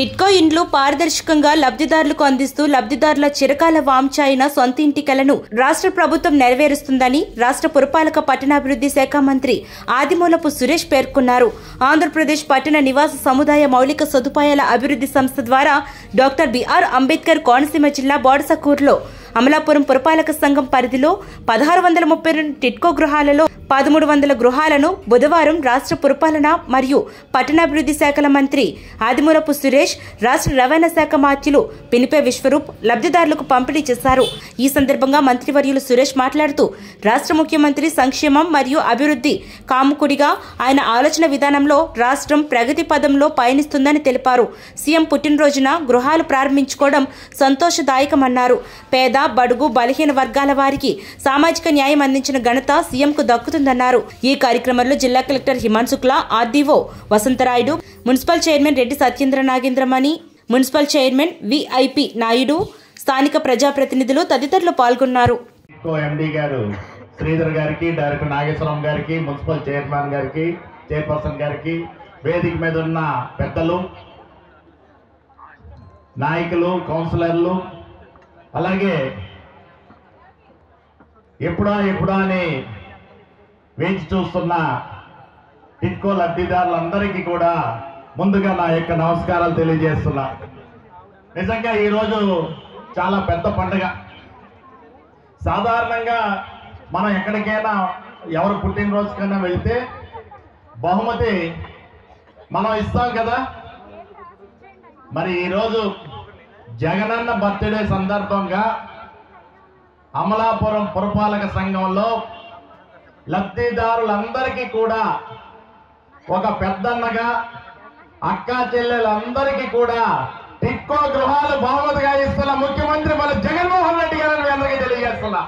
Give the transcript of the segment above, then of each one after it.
టిట్కో ఇండ్లు పారదర్శకంగా లబ్ధిదారులకు అందిస్తూ లబ్ధిదారుల చిరకాల వాంఛ సొంత ఇంటి కలను రాష్ట్ర ప్రభుత్వం నెరవేరుస్తుందని రాష్ట్ర పురపాలక పట్టణాభివృద్ధి శాఖ మంత్రి ఆదిమూలపు సురేష్ పేర్కొన్నారు ఆంధ్రప్రదేశ్ పట్టణ నివాస సముదాయ మౌలిక సదుపాయాల అభివృద్ధి సంస్థ ద్వారా డాక్టర్ బిఆర్ అంబేద్కర్ కోనసీమ జిల్లా బోడసకూరులో అమలాపురం పురపాలక సంఘం పరిధిలో పదహారు వందల ముప్పై రెండు టిట్కో గృహాలలో పదమూడు వందల గృహాలను బుధవారం రాష్ట్ర పురపాలన మరియు పట్టణాభివృద్ధి శాఖల మంత్రి ఆదిమూలపు సురేష్ రాష్ట్ర రవాణా శాఖ మాత్యులు పినిపే విశ్వరూప్ లబ్ధిదారులకు పంపిణీ చేశారు ఈ సందర్భంగా మంత్రివర్యులు సురేష్ మాట్లాడుతూ రాష్ట్ర ముఖ్యమంత్రి సంక్షేమం మరియు అభివృద్ధి కాముకుడిగా ఆయన ఆలోచన విధానంలో రాష్ట్రం ప్రగతి పదంలో పయనిస్తుందని తెలిపారు సీఎం పుట్టినరోజున గృహాలు ప్రారంభించుకోవడం సంతోషదాయకమన్నారు పేద బడుగు బలహీన వర్గాల వారికి సామాజిక న్యాయం అందించిన ఘనత సీఎంకు దక్కుతుందన్నారు ఈ కార్యక్రమంలో జిల్లా collector Himan Shukla RDO Vasantharayudu municipal chairman Reddy Satyendra Nagendramani municipal chairman VIP Naidu స్థానిక ప్రజాప్రతినిధులు తదితరులు పాల్గొన్నారు కో ఎండి గారు శ్రీధర్ గారికి డైరెక్టర్ నాగేశ్వరం గారికి మున్సిపల్ చైర్మన్ గారికి చైర్పర్సన్ గారికి వేదిక మీద ఉన్న పెద్దలు నాయకులు కౌన్సిలర్లు అలాగే ఎప్పుడా ఎప్పుడా అని వేచి చూస్తున్న టిట్కో లబ్ధిదారులందరికీ కూడా ముందుగా నా యొక్క నమస్కారాలు తెలియజేస్తున్నా నిజంగా ఈరోజు చాలా పెద్ద పండుగ సాధారణంగా మనం ఎక్కడికైనా ఎవరు పుట్టినరోజుకైనా వెళ్తే బహుమతి మనం ఇస్తాం కదా మరి ఈరోజు జగనన్న బర్త్డే సందర్భంగా అమలాపురం పురపాలక సంఘంలో లబ్ధిదారులందరికీ కూడా ఒక పెద్దన్నగా అక్కా చెల్లెలందరికీ కూడా టిక్కో గృహాలు బహుమతిగా ఇస్తున్న ముఖ్యమంత్రి మన జగన్మోహన్ రెడ్డి గారిని మీ అందరికీ తెలియజేస్తున్నా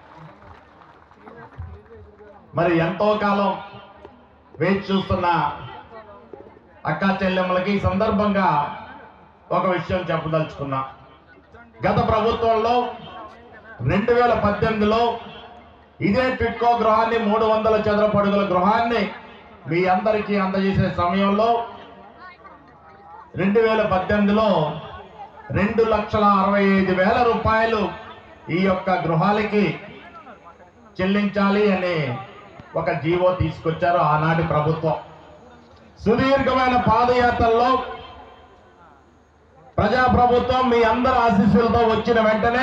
మరి ఎంతో కాలం వేచి చూస్తున్న అక్కా చెల్లెమ్మలకి ఈ సందర్భంగా ఒక విషయం చెప్పదలుచుకున్నా గత ప్రభుత్వంలో రెండు వేల పద్దెనిమిదిలో ఇదే టిక్కో గృహాన్ని మూడు వందల చదరపు అడుగుల గృహాన్ని మీ అందరికీ అందజేసే సమయంలో రెండు వేల పద్దెనిమిదిలో రెండు లక్షల అరవై ఐదు వేల రూపాయలు ఈ యొక్క గృహాలకి చెల్లించాలి అనే ఒక జీవో తీసుకొచ్చారు ఆనాటి ప్రభుత్వం సుదీర్ఘమైన పాదయాత్రల్లో ప్రజా ప్రభుత్వం మీ అందరి ఆశీస్సులతో వచ్చిన వెంటనే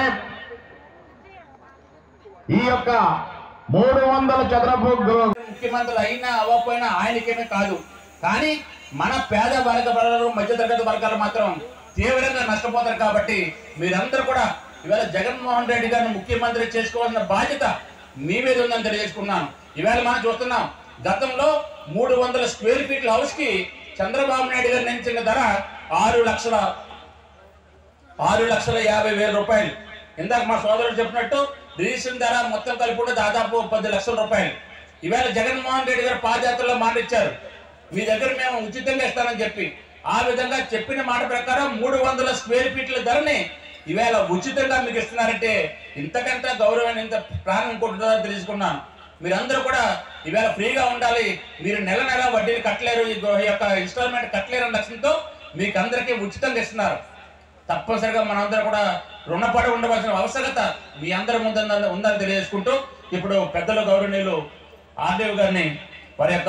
ఈ యొక్క మూడు వందల చదరపు గృహ ముఖ్యమంత్రులు అయినా అవ్వకపోయినా ఆయనకేమే కాదు కానీ మన పేద వర్గ ప్రజలు మధ్యతరగతి వర్గాలు మాత్రం తీవ్రంగా నష్టపోతారు కాబట్టి మీరందరూ కూడా ఇవాళ జగన్మోహన్ రెడ్డి గారిని ముఖ్యమంత్రి చేసుకోవాల్సిన బాధ్యత మీ మీద ఉందని తెలియజేసుకున్నాను ఇవాళ మనం చూస్తున్నాం గతంలో మూడు వందల స్క్వేర్ ఫీట్ల హౌస్ కి చంద్రబాబు నాయుడు గారు నియమించిన ధర ఆరు లక్షల ఆరు లక్షల యాభై వేల రూపాయలు ఇందాక మా సోదరుడు చెప్పినట్టు రిజిస్ట్రేషన్ ధర మొత్తం కలిపి కూడా దాదాపు పది లక్షల రూపాయలు ఈవేళ జగన్మోహన్ రెడ్డి గారు పాదయాత్రలో మాట ఇచ్చారు మీ దగ్గర మేము ఉచితంగా ఇస్తామని చెప్పి ఆ విధంగా చెప్పిన మాట ప్రకారం మూడు వందల స్క్వేర్ ఫీట్ల ధరని ఈవేళ ఉచితంగా మీకు ఇస్తున్నారంటే ఇంతకంటే గౌరవం ఇంత ప్రాణం ఇంకొంటుందో తెలుసుకున్నాను మీరందరూ కూడా ఈవేళ ఫ్రీగా ఉండాలి మీరు నెల నెల వడ్డీలు కట్టలేరు ఈ గృహ యొక్క ఇన్స్టాల్మెంట్ కట్టలేరు అన్న లక్ష్యంతో మీకు అందరికీ ఉచితంగా ఇస్తున్నారు తప్పనిసరిగా మనందరూ కూడా రుణపడి ఉండవలసిన అవసరత మీ అందరి ముందు ఉందని- ఉందని తెలియజేసుకుంటూ ఇప్పుడు పెద్దలు గౌరవనీయులు ఆర్డీవ్ గారిని వారి యొక్క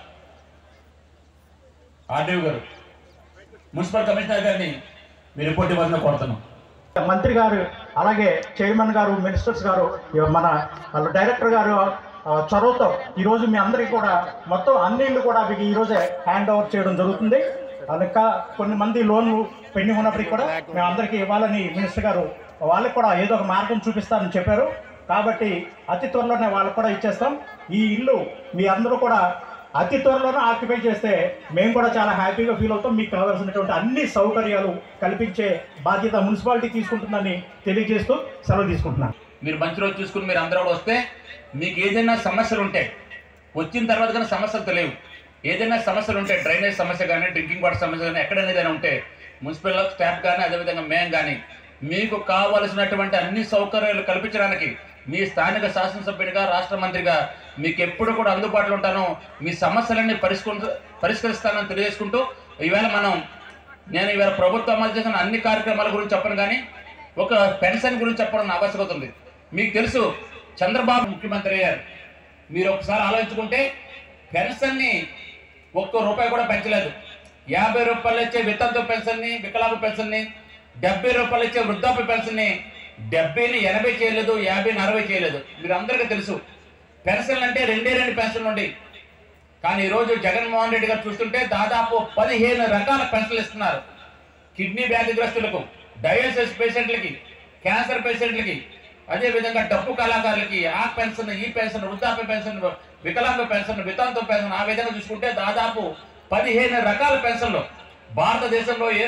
ఆర్డీవ్ గారు మున్సిపల్ కమిషనర్ గారిని మీ రిపోర్ట్ ఇవ్వాలని కోరుతున్నాం మంత్రి గారు అలాగే చైర్మన్ గారు మినిస్టర్స్ గారు ఇవ- మన వాళ్ళ డైరెక్టర్ గారు ఆ, చొరవతో ఈరోజు మీ అందరికీ కూడా మొత్తం అన్ని ఇళ్ళు కూడా మీకు ఈరోజే హ్యాండ్ ఓవర్ చేయడం జరుగుతుంది ఇంకా కొన్ని మంది లోన్లు పెండింగ్ ఉన్నప్పటికీ కూడా మేము అందరికీ ఇవ్వాలని మినిస్టర్ గారు వాళ్ళకి కూడా ఏదో ఒక మార్గం చూపిస్తారని చెప్పారు కాబట్టి అతి త్వరలోనే వాళ్ళకి కూడా ఇచ్చేస్తాం ఈ ఇల్లు మీ అందరూ కూడా అతి త్వరలోనే ఆక్యుపై చేస్తే మేము కూడా చాలా హ్యాపీగా ఫీల్ అవుతాం మీకు కావాల్సినటువంటి అన్ని సౌకర్యాలు కల్పించే బాధ్యత మున్సిపాలిటీ తీసుకుంటుందని తెలియజేస్తూ సెలవు తీసుకుంటున్నాను మీరు మంచి రోజు చూసుకుని మీరు అందరూ కూడా వస్తే మీకు ఏదైనా సమస్యలు ఉంటాయి వచ్చిన తర్వాత కానీ సమస్యలు తెలియవు ఏదైనా సమస్యలు ఉంటాయి డ్రైనేజ్ సమస్య కానీ డ్రింకింగ్ వాటర్ సమస్య కానీ ఎక్కడైనా ఏదైనా ఉంటే మున్సిపల్ స్టాఫ్ కానీ అదేవిధంగా మేము కానీ మీకు కావలసినటువంటి అన్ని సౌకర్యాలు కల్పించడానికి మీ స్థానిక శాసనసభ్యుడిగా రాష్ట్ర మంత్రిగా మీకు ఎప్పుడు కూడా అందుబాటులో ఉంటాను మీ సమస్యలన్నీ పరిష్కరి పరిష్కరిస్తానని తెలియజేసుకుంటూ ఈవేళ మనం నేను ఇవాళ ప్రభుత్వం అమలు చేసిన అన్ని కార్యక్రమాల గురించి చెప్పను కానీ ఒక పెన్షన్ గురించి చెప్పడం ఆవశ్యకత ఉంది మీకు తెలుసు చంద్రబాబు ముఖ్యమంత్రి అయ్యారు మీరు ఒకసారి ఆలోచించుకుంటే పెన్షన్ని ఒక్క రూపాయి కూడా పెంచలేదు యాభై రూపాయలు ఇచ్చే వితంతు పెన్షన్ని వికలాంగ పెన్షన్ని డెబ్బై రూపాయలు ఇచ్చే వృద్ధాప్య పెన్షన్ని డెబ్బైని ఎనభై చేయలేదు యాభైని అరవై చేయలేదు మీరు అందరికీ తెలుసు పెన్షన్లు అంటే రెండే రెండు పెన్షన్లు ఉండేవి కానీ ఈరోజు జగన్మోహన్ రెడ్డి గారు చూస్తుంటే దాదాపు పదిహేను రకాల పెన్షన్లు ఇస్తున్నారు కిడ్నీ వ్యాధిగ్రస్తులకు డయాలసిస్ పేషెంట్లకి క్యాన్సర్ పేషెంట్లకి అదే విధంగా డబ్బు కళాకారులకి ఆ పెన్షన్ ఈ పెన్షన్ వృద్ధాప్య పెన్షన్ వికలాంగ పెన్షన్ వితంతు పెన్షన్ ఆ విధంగా చూసుకుంటే దాదాపు పదిహేను రకాల పెన్షన్లు భారతదేశంలో ఏ